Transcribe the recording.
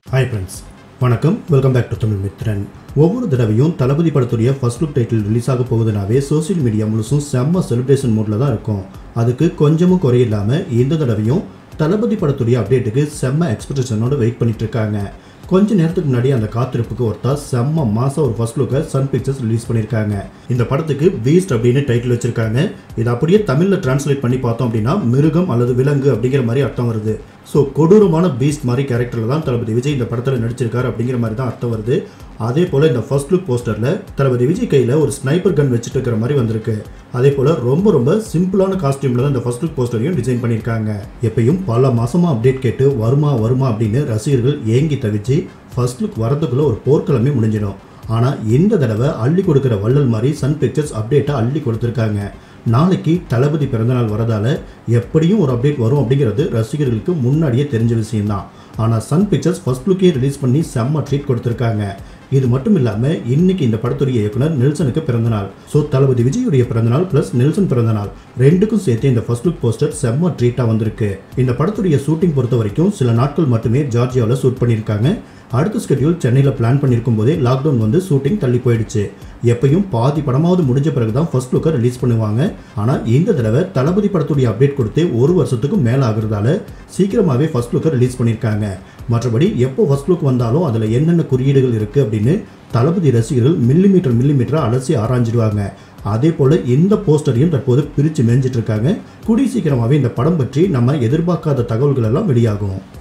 hi friends வணக்கம் welcome back to Tamil Mithran ஒவ்வொரு தடவையும் தளபதி படத்துடைய ஃபர்ஸ்ட் லுக் டைட்டில் ரிலீஸ் ஆக போகுதுனாவே சோஷியல் மீடியா முழுசும் செம்ம செலிப்ரேஷன் மூடில் தான் இருக்கும் அதுக்கு கொஞ்சமும் குறையில்லாமல் இந்த தடவையும் தளபதி படத்துடைய அப்டேட்டுக்கு செம்ம எக்ஸ்பெக்டேஷனோட வெயிட் பண்ணிட்டு இருக்காங்க கொஞ்ச நேரத்துக்கு முன்னாடி அந்த காத்திருப்புக்கு ஒருத்தா செம்ம மாசம் ஒரு ஃபர்ஸ்ட் லுக்கை சன் பிக்சர்ஸ் ரிலீஸ் பண்ணியிருக்காங்க இந்த படத்துக்கு பீஸ்ட் அப்படின்னு டைட்டில் வச்சிருக்காங்க இது அப்படியே தமிழில் டிரான்ஸ்லேட் பண்ணி பார்த்தோம் அப்படின்னா மிருகம் அல்லது விலங்கு அப்படிங்கிற மாதிரி அர்த்தம் வருது ஸோ கொடூரமான பீஸ்ட் மாதிரி கேரக்டரில் தான் தளபதி விஜய் இந்த படத்தில் நடிச்சிருக்காரு அப்படிங்கிற மாதிரி தான் அர்த்தம் வருது அதே போல் இந்த ஃபர்ஸ்ட் லுக் போஸ்டரில் தளபதி விஜய் கையில் ஒரு ஸ்னைப்பர் கன் வச்சுட்டு இருக்கிற மாதிரி வந்திருக்கு அதே போல் ரொம்ப ரொம்ப சிம்பிளான காஸ்டியூமில் தான் இந்த ஃபர்ஸ்ட் லுக் போஸ்டரையும் டிசைன் பண்ணியிருக்காங்க எப்பயும் பல மாசமா அப்டேட் கேட்டு வருமா வருமா அப்படின்னு ரசிகர்கள் ஏங்கி தவிச்சு ஃபர்ஸ்ட் லுக் வரதுக்குள்ள ஒரு போர்க்கிழமை முடிஞ்சிடும் ஆனால் இந்த தடவை அள்ளி கொடுக்குற வள்ளல் மாதிரி சன் பிக்சர்ஸ் அப்டேட்டை அள்ளி கொடுத்துருக்காங்க நாளைக்கு தளபதி பிறந்தநாள் வரதால எப்படியும் ஒரு அப்டேட் வரும் அப்படிங்கிறது ரசிகர்களுக்கு முன்னாடியே தெரிஞ்ச விஷயம்தான் ஆனால் சன் பிக்சர்ஸ் ஃபர்ஸ்ட் லுக்கே ரிலீஸ் பண்ணி செம்ம ட்ரீட் கொடுத்துருக்காங்க இது மட்டும் இல்லாமல் இன்னைக்கு இந்த படத்துடைய இயக்குனர் நெல்சனுக்கு பிறந்தநாள் ஸோ தளபதி விஜயுடைய பிறந்தநாள் ப்ளஸ் நெல்சன் பிறந்தநாள் ரெண்டுக்கும் சேர்த்து இந்த ஃபர்ஸ்ட் லுக் போஸ்டர் செம்ம ட்ரீட்டாக வந்திருக்கு இந்த படத்துடைய ஷூட்டிங் பொறுத்த வரைக்கும் சில நாட்கள் மட்டுமே ஜார்ஜியாவில் ஷூட் பண்ணியிருக்காங்க அடுத்த ஸ்கெடியூல் சென்னையில் பிளான் பண்ணியிருக்கும் போதே லாக்டவுன் வந்து ஷூட்டிங் தள்ளி போயிடுச்சு எப்பயும் பாதி படமாவது முடிஞ்ச பிறகு தான் ஃபர்ஸ்ட் லுக்கை ரிலீஸ் பண்ணுவாங்க ஆனால் இந்த தடவை தளபதி படத்துடைய அப்டேட் கொடுத்து ஒரு வருஷத்துக்கும் மேலே ஆகுறதால சீக்கிரமாகவே ஃபர்ஸ்ட் லுக்கை ரிலீஸ் பண்ணியிருக்காங்க மற்றபடி எப்போ ஃபர்ஸ்ட் லுக் வந்தாலும் அதில் என்னென்ன குறியீடுகள் இருக்குது அப்படின்னு தளபதி ரசிகர்கள் மில்லிமீட்டர் மில்லிமீட்டராக அலசி ஆராய்ஞ்சிடுவாங்க அதே போல் இந்த போஸ்டரையும் தற்போது பிரித்து மேய்ஞ்சிட்டு இருக்காங்க கூடிய சீக்கிரமாகவே இந்த படம் பற்றி நம்ம எதிர்பார்க்காத தகவல்கள் எல்லாம் வெளியாகும்